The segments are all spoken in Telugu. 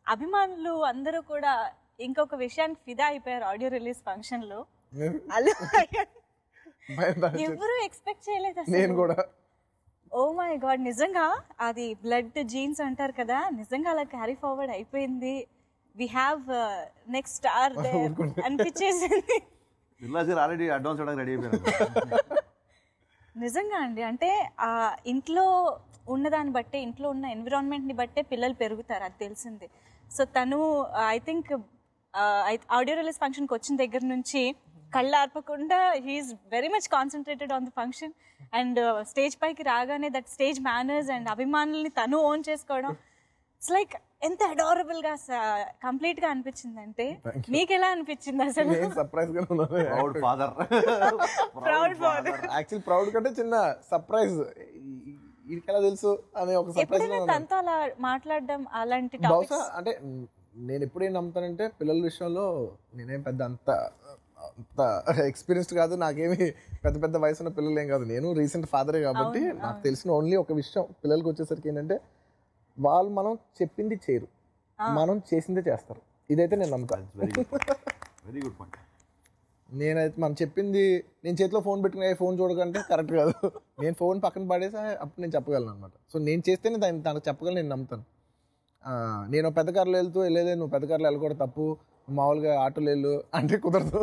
అభిమానులు అందరూ కూడా ఇంకొక విషయానికి ఫిదా అయిపోయారు ఆడియో రిలీజ్ ఫంక్షన్ లో అల్లు అర్జున్ భయం దాచి- ఎవరు ఎక్స్పెక్ట్ చేయలేదు అసలు. నేను కూడా ఓ మై గాడ్ నిజంగా అది బ్లడ్ జీన్స్ అంటారు కదా నిజంగా అలా క్యారీ ఫార్వర్డ్ అయిపోయింది వి హ్యావ్ నెక్స్ట్ స్టార్ అనిపించేసింది నిర్లాజర్ ఆల్రెడీ అడ్వాన్స్ ఇవ్వడానికి రెడీ అయిపోయారు నిజంగా అండి అంటే ఆ ఇంట్లో ఉన్నదాన్ని బట్టే ఇంట్లో ఉన్న ఎన్విరాన్మెంట్ని బట్టే పిల్లలు పెరుగుతారు అది తెలిసింది సో తను ఐ థింక్ ఆడియో రిలీజ్ ఫంక్షన్కి వచ్చిన దగ్గర నుంచి కళ్ళు ఆర్పకుండా he is very much concentrated on the function and stage పైకి రాగానే దట్ స్టేజ్ మేనర్స్ అండ్ అభిమానుల్ని తను ఓన్ చేసుకోవడం ఇట్స్ లైక్ ఎంత అడారబుల్ గా కంప్లీట్ గా అనిపించింది అంటే మీకు ఎలా అనిపించింది అసలు నేను సర్ప్రైజ్ గా ఉన్నాను proud father proud father actual proud కంటే చిన్న సర్ప్రైజ్ వీడికి ఎలా తెలుసు అనే ఒక సర్ప్రైజ్ ఎప్పుడైనా తనతో అలా మాట్లాడడం అలాంటి బహుశా టాపిక్స్ అంటే మ్, నేను ఎప్పుడేం నమ్ముతానంటే పిల్లల విషయంలో నేనేం పెద్ద అంత అంత ఎక్స్పీరియన్స్డ్ కాదు నాకేమి పెద్ద పెద్ద వయసు ఉన్న పిల్లలు ఏం కాదు నేను రీసెంట్ ఫాదరే కాబట్టి నాకు తెలిసిన ఓన్లీ ఒక విషయం పిల్లలకి వచ్చేసరికి ఏంటంటే వాళ్ళు మనం చెప్పింది చేయరు మనం చేసిందే చేస్తారు ఇదైతే నేను నమ్ముతాను very good very good point నేనైతే మనం చెప్పింది నేను చేతిలో ఫోన్ పెట్టుకుని ఫోన్ చూడకంటే కరెక్ట్ కాదు నేను ఫోన్ పక్కన పడేసి అప్పుడు నేను చెప్పగలను అనమాట సో నేను చేస్తేనే దాన్ని తనకు చెప్పగలను నేను నమ్ముతాను ఆ, నేను పెద్ద కార్లో వెళ్తూ వెళ్ళేదే నువ్వు పెద్ద కార్లో వెళ్ళకూడదు తప్పు మామూలుగా ఆటోలో వెళ్ళు అంటే కుదరదు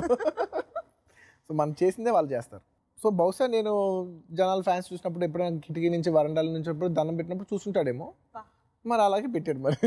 సో మనం చేసిందే వాళ్ళు చేస్తారు సో బహుశా నేను జనాల ఫ్యాన్స్ చూసినప్పుడు ఎప్పుడైనా కిటికీ నుంచి వరండాల నుంచి ఎప్పుడు దండం పెట్టినప్పుడు చూస్తుంటాడేమో మరి అలాగే పెట్టాడు మరి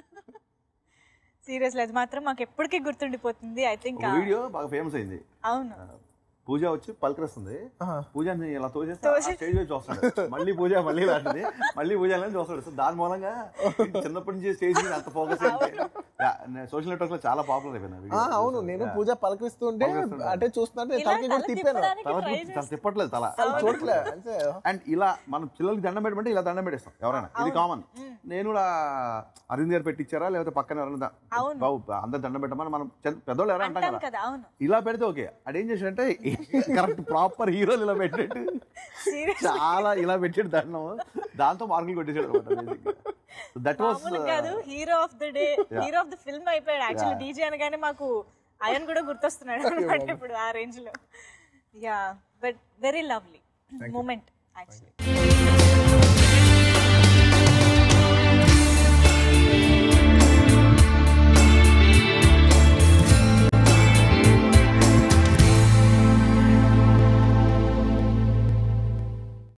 సీరియస్లీ అది మాత్రం మాకు ఎప్పటికీ గుర్తుండిపోతుంది ఐ థింక్ ఒక వీడియో బాగా ఫేమస్ అయింది అవును పూజ వచ్చి పలకరిస్తుంది పూజని ఇలా తోచేస్తే తోసి- స్టేజ్ మీద చూస్తాడు మళ్ళీ పూజ మళ్ళీ లాంటిది మళ్ళీ పూజ అని చూస్తాడు సో దాని మూలంగా చిన్నప్పటి నుంచి స్టేజ్ మీద అంత ఫోకస్ సోషల్ నెట్వర్క్ లో చాలా పాపులర్ అయిపోయింది ఆ ఆ, video. అవును నేను పూజ పలకరిస్తూ ఉంటే పలకరిస్తుంటే. అంటే చూస్తుంటే ఇలా తలకి కూడా తల తిప్పాను తిప్పడానికి తల try తిప్ప- తల తిప్పట్లేదు తల అసలు చూడలే అంటే అండ్ ఇలా మనం పిల్లలకి దండం పెట్టమంటే ఇలా దండం పెట్టేస్తాం ఎవరైనా ఇది కామన్ నేను కూడా అరవింద్ గారు పెట్టించారా లేకపోతే పక్కన ఎవరైనా ద- అవును. బాబు అందరు దండం పెట్టమని మనం చిన్న- పెద్దోళ్ళు ఎవరైనా అంటాం అంటాం కదా కదా అవును ఇలా పెడితే ఓకే అదేం చేసాడంటే కరెక్ట్ ప్రాపర్ హీరోలు ఇలా పెట్టాడు సీరియస్ చాలా ఇలా పెట్టాడు దండం దాంతో మార్కులు కొట్టేసాడు అనమాట దట్ వాస్ మామూలు కాదు hero of the day hero of the film అయిపోయాడు యాక్చువల్లీ డీజే అనగానే మాకు అయన్ కూడా గుర్తొస్తున్నాడు అనమాట ఇప్పుడు ఆ రేంజ్ లో yeah but very lovely moment actually